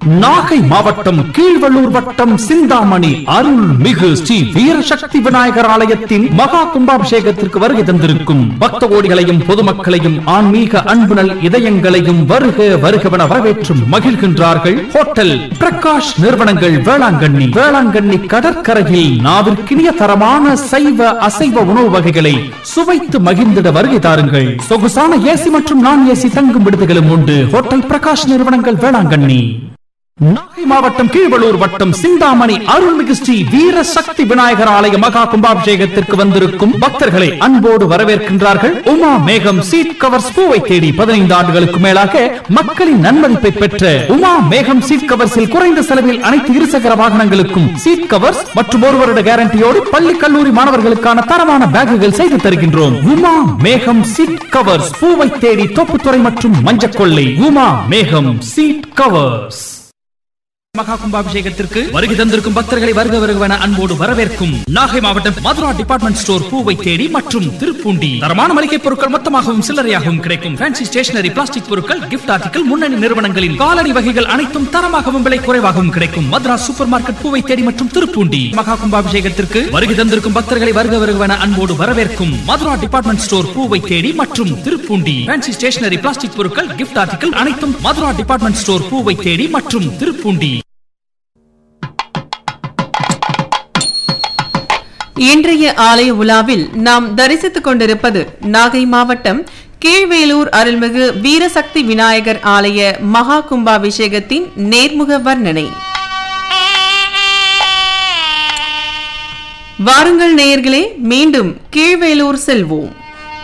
நாகை மாவட்டம் கீழ்வள்ளூர் வட்டம் சிந்தாமணி அருள்மிகு ஸ்ரீ வீரசக்தி விநாயகர் ஆலயத்தின் மகா கும்பாபிஷேகத்திற்கு வருகை தந்திருக்கும் பக்த கோடிகளையும் பொதுமக்களையும் ஆன்மீக அன்புணல் இதயங்களையும் வருக வருகவென வரவேற்று மகிழ்கின்றார்கள் ஹோட்டல் பிரகாஷ் நிறுவனங்கள் வேளாங்கண்ணி வேளாங்கண்ணி கடற்கரையில் நாவிற்கினிய தரமான சைவ அசைவ உணவு வகைகளை சுவைத்து மகிழ்ந்திட வருகை தாருங்கள் சொகுசான ஏசி மற்றும் நான் ஏசி தங்கும் விடுதிகளும் உண்டு ஹோட்டல் பிரகாஷ் நிறுவனங்கள் வேளாங்கண்ணி நாகை மாவட்டம் கீழ்வளூர் வட்டம் சிந்தாமணி அருள்மிகு ஸ்ரீ வீர சக்தி விநாயகர் ஆலய மகா கும்பாபிஷேகத்திற்கு வந்திருக்கும் பக்தர்களை அன்போடு வரவேற்கின்றார்கள் உமா மேகம் சீட் கவர்ஸ் பூவை தேடி பதினைந்து ஆண்டுகளுக்கு மேலாக மக்களின் நன்மதிப்பை பெற்ற உமா மேகம் சீட் கவர்ஸில் குறைந்த செலவில் அனைத்து இருசக்கர வாகனங்களுக்கும் சீட் கவர்ஸ் மற்றும் ஒரு வருட கேரண்டியோடு பள்ளி கல்லூரி மாணவர்களுக்கான தரமான பேக்குகள் செய்து தருகின்றோம் உமா மேகம் சீட் கவர்ஸ் பூவை தேடி தோப்புத்துறை மற்றும் மஞ்சக்கொள்ளை உமா மேகம் சீட் கவர்ஸ் மகா கும்பாபிஷேகத்திற்கு வருகை தந்திருக்கும் பக்தர்களை வருக வருகவென அன்போடு வரவேற்கும் நாகை மாவட்டம் மதுரா டிபார்ட்மெண்ட் ஸ்டோர் பூவை தேடி மற்றும் திருப்பூண்டி தரமான மளிகை பொருட்கள் மொத்தமாகவும் சில்லறையாகவும் கிடைக்கும் ஃபேன்சி ஸ்டேஷனரி பிளாஸ்டிக் பொருட்கள் கிஃப்ட் ஆர்டிகல் முன்னணி நிறுவனங்களின் காலணி வகைகள் அனைத்தும் தரமாகவும் விலை குறைவாகவும் கிடைக்கும் மதுரா சூப்பர் மார்க்கெட் பூவை தேடி மற்றும் திருப்பூண்டி மகா கும்பாபிஷேகத்திற்கு வருகை தந்திருக்கும் பக்தர்களை வருக வருகவென அன்போடு வரவேற்கும் மதுரா டிபார்ட்மெண்ட் ஸ்டோர் பூவை தேடி மற்றும் திருப்பூண்டி ஃபேன்சி ஸ்டேஷனரி பிளாஸ்டிக் பொருட்கள் கிஃப்ட் ஆர்டிகல் அனைத்தும் மதுரா டிபார்ட்மெண்ட் ஸ்டோர் பூவை தேடி மற்றும் திருப்பூண்டி இன்றைய ஆலய உலாவில் நாம் தரிசித்துக் கொண்டிருப்பது நாகை மாவட்டம் கீழ்வேலூர் அருள்மிகு வீரசக்தி விநாயகர் ஆலய மகா கும்பாபிஷேகத்தின் நேர்முக வர்ணனை வாருங்கள் நேயர்களே மீண்டும் கீழ்வேலூர் செல்வோம்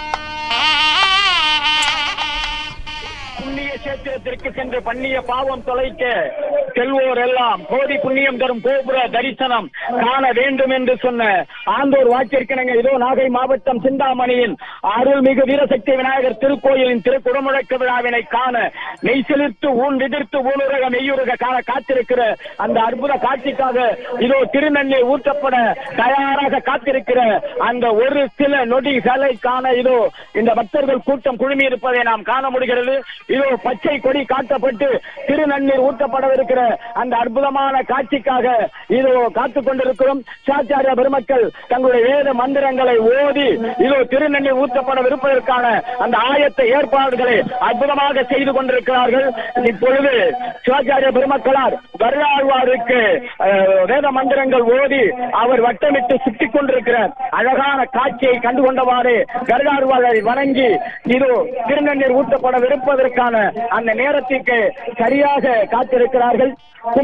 புண்ணிய சேத்திரத்திற்கு சென்று பண்ணிய பாவம் தொலைக்க செல்வோர் எல்லாம் கோடி புண்ணியம் தரும் கோபுர தரிசனம் காண வேண்டும் என்று சொன்ன ஆந்தோர் வாக்கிற்கிணங்க இதோ நாகை மாவட்டம் சிந்தாமணியின் அருள்மிகு வீரசக்தி விநாயகர் திருக்கோயிலின் திருக்குடமுழக்க விழாவினை காண மெய் செலுத்து ஊன் விதிர்த்து ஊனுரக மெய்யுருக காண காத்திருக்கிற அந்த அற்புத காட்சிக்காக இதோ திருநெல்லை ஊற்றப்பட தயாராக காத்திருக்கிற அந்த ஒரு சில நொடிகளை காண இதோ இந்த பக்தர்கள் கூட்டம் குழுமி இருப்பதை நாம் காண முடிகிறது இதோ பச்சை கொடி காட்டப்பட்டு திருநன்னீர் ஊற்றப்படவிருக்கிற அந்த அற்புதமான காட்சிக்காக இதோ காத்துக் கொண்டிருக்கிறோம் சாச்சாரிய பெருமக்கள் தங்களுடைய வேத மந்திரங்களை ஓதி இதோ திருநன்னீர் ஊற்றப்படவிருப்பதற்கான அந்த ஆயத்த ஏற்பாடுகளை அற்புதமாக செய்து கொண்டிருக்கிறார்கள் இப்பொழுது சிவாச்சாரிய பெருமக்களார் வருடாழ்வாருக்கு அஹ், வேத மந்திரங்கள் ஓதி அவர் வட்டமிட்டு சுட்டிக் கொண்டிருக்கிறார் அழகான காட்சியை கண்டு கொண்டவாறு கருடாழ்வாரை வணங்கி இதோ திருநண்ணீர் ஊற்றப்படவிருப்பதற்கான அந்த நேரத்திற்கு சரியாக காத்திருக்கிறார்கள்